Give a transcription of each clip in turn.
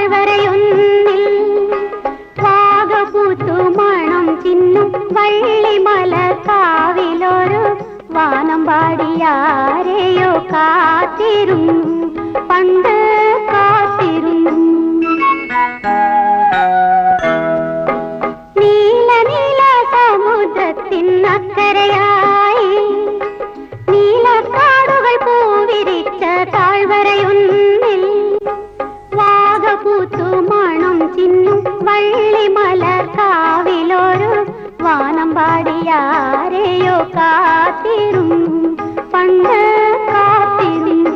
താഴ്വരയൊന്നിൽ വാഗപൂത്തു മണം ചിന്നും വള്ളിമല കാവിലൊരു വാനം പാടിയാരെയോ കാത്തിരുന്നു പണ്ട് കാത്തിരുന്നു നീല നീല സമുദ്രത്തിനക്കരയായി നീലക്കാടുകൾ പൂവിരിച്ച താഴ്വരയൊന്നിൽ വാഗപൂത്തു മണം ചിന്നും വള്ളിമലർ കാവിലൊരു വാനം പാടിയാരെയോ കാത്തിരുന്നു പണ്ട് കാത്തിരുന്നു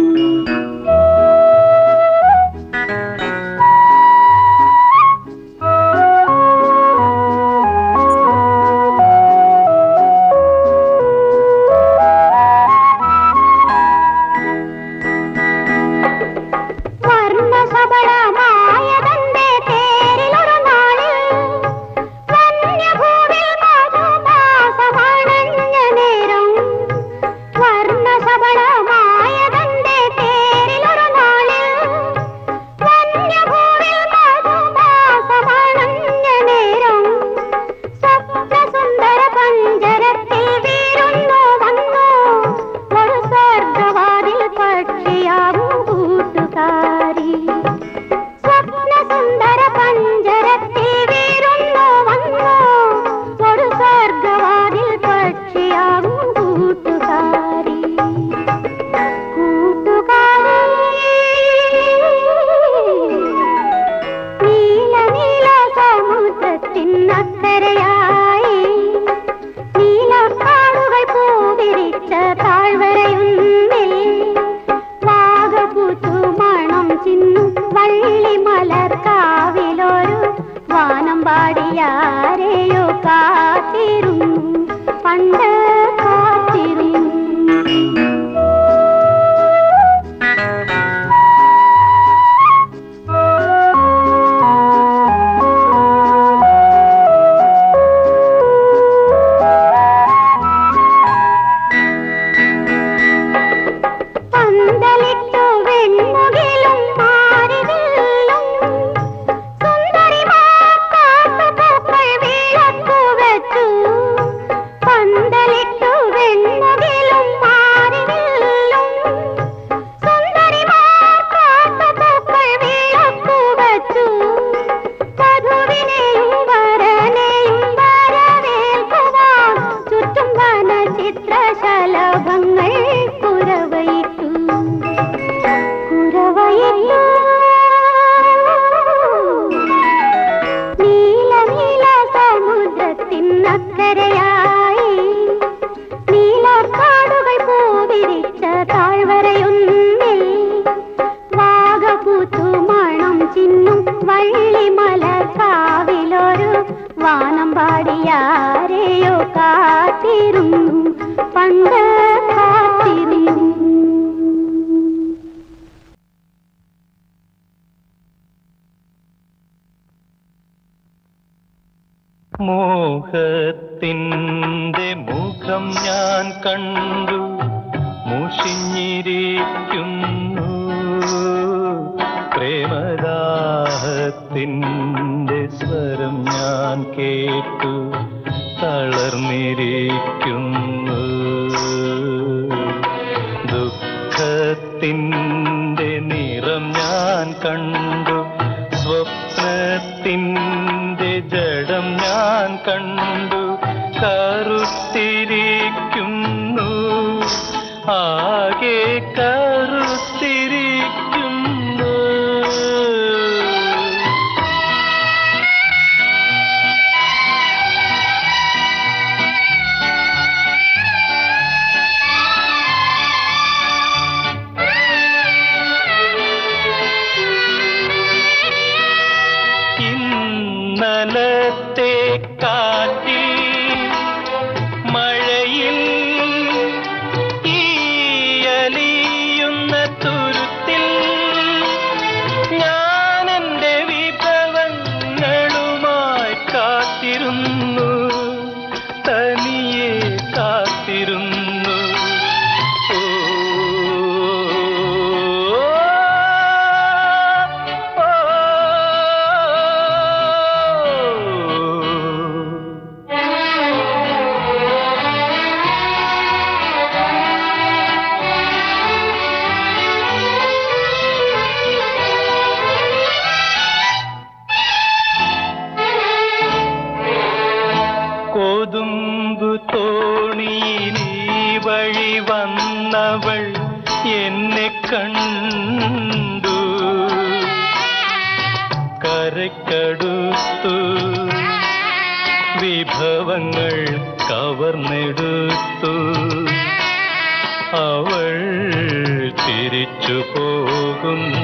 വർണ്ണസബളമായതന്റെ തേരിലൊരു നാളിൽ വന്യഭൂവിൽ മധുമാസമണഞ്ഞ നേരം വർണ്ണസബളമായതന്റെ തേരിലൊരു നാളിൽ വന്യഭൂവിൽ മധുമാസമണഞ്ഞ നേരം സ്വപ്നസുന്ദര പഞ്ചരത്തിൽ വീരുന്നു വന്നു ഒരു സ്വർഗവാതിൽ പക്ഷിയാവും കൂട്ടുകാരി സ്വപ്നസുന്ദര പഞ്ചരത്തിൽ വീരുന്നു വന്നു ഒരു സ്വർഗവാതിൽ പക്ഷിയാവും കൂട്ടുകാരി കൂട്ടുകാരി നീല നീല സമുദ്രത്തിനക്കരയായി നീലക്കാടുകൾ പൂവിരിച്ച താഴ്വരയുന്നിൽ വാഗപൂത്തു മണം ചിന്നും വള്ളിമലർ കാവിലൊരു വാനം പാടിയാരെയോ കാത്തിരുന്നു പണ്ട് കാത്തിരുന്നു പന്തലിട്ടു വെൺമുകിലും മാറിവില്ലും സുന്ദരിമാർ കാട്ടുപൂക്കൾ വിളക്കു വെച്ചു. പന്തലിട്ടു വെൺമുകിലും മാറിവില്ലും സുന്ദരിമാർ കാട്ടുപൂക്കൾ വിളക്കു വെച്ചു. വധുവിനെയും വരനെയും വരവേൽക്കുവാൻ ചുറ്റും വനചിത്രശലഭങ്ങൾ കുരവയിട്ടു കുരവയിട്ടു നീല നീല സമുദ്രത്തിനക്കരയായി നീലക്കാടുകൾ പൂവിരിച്ച താഴ്വരയൊന്നിൽ വാഗപൂത്തു മണം ചിന്നും വള്ളിമലർ കാവിലൊരു വാനം പാടിയാരെയോ കാത്തിരുന്നു പണ്ട് കാത്തിരുന്നു മോഹത്തിൻ്റെ മുഖം ഞാൻ കണ്ടു മുഷിഞ്ഞിരിക്കുന്നു പ്രേമദാഹത്തിൻ്റെ സ്വരം ഞാൻ കേട്ടു തളർന്നിരിക്കുന്നു ദുഃഖത്തിൻ്റെ നിറം ഞാൻ കണ്ടു സ്വപ്നത്തിൻ്റെ ജഡം ഞാൻ കണ്ടു കറുത്തിരിക്കുന്നു ആകെ കറുത്തിരിക്കുന്നു ഇന്നലത്തെ കാറ്റിൽ മഴയിൽ ഈയലിയുന്ന തുരുത്തിൽ ഞാൻ എൻ്റെ വിഭവങ്ങളുമായി കാത്തിരുന്നു തനിയെ കാത്തിരുന്നു ഓ, ഓ, ഓ കരക്കടുത്തു വിഭവങ്ങൾ കവർന്നെടുത്തു അവൾ തിരിച്ചു പോകുന്നു